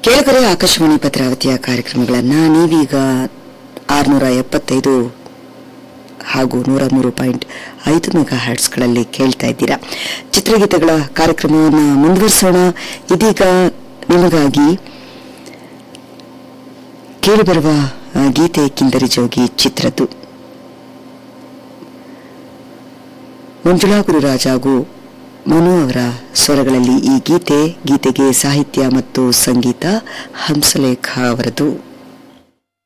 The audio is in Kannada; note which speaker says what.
Speaker 1: ಕೇಳಿದರೆ ಆಕಾಶವಾಣಿ ಭದ್ರಾವತಿಯ ಕಾರ್ಯಕ್ರಮಗಳನ್ನ ನೀವೀಗ ಆರುನೂರ ಎಪ್ಪತ್ತೈದು ಹಾಗೂ ನೂರ ಮೂರು ಪಾಯಿಂಟ್ ಐದು ಮೆಗಾ ಹ್ಯಾಟ್ಸ್ಗಳಲ್ಲಿ ಕೇಳ್ತಾ ಇದ್ದೀರಾ ಚಿತ್ರಗೀತೆಗಳ ಕಾರ್ಯಕ್ರಮವನ್ನು ಮುಂದುವರಿಸೋಣ ಇದೀಗ ನಿಮಗಾಗಿ ಕೇಳಿಬರುವ ಆ, ಗೀತೆ ಕಿಂದರಿ ಜೋಗಿ ಚಿತ್ರದ್ದು ಮಂಜುಳಾ ಗುರುರಾಜ್ ಹಾಗೂ ಮನು ಅವರ ಸ್ವರಗಳಲ್ಲಿ ಈ ಗೀತೆ ಗೀತೆಗೆ ಸಾಹಿತ್ಯ ಮತ್ತು ಸಂಗೀತ ಹಂಸಲೇಖ ಅವರದು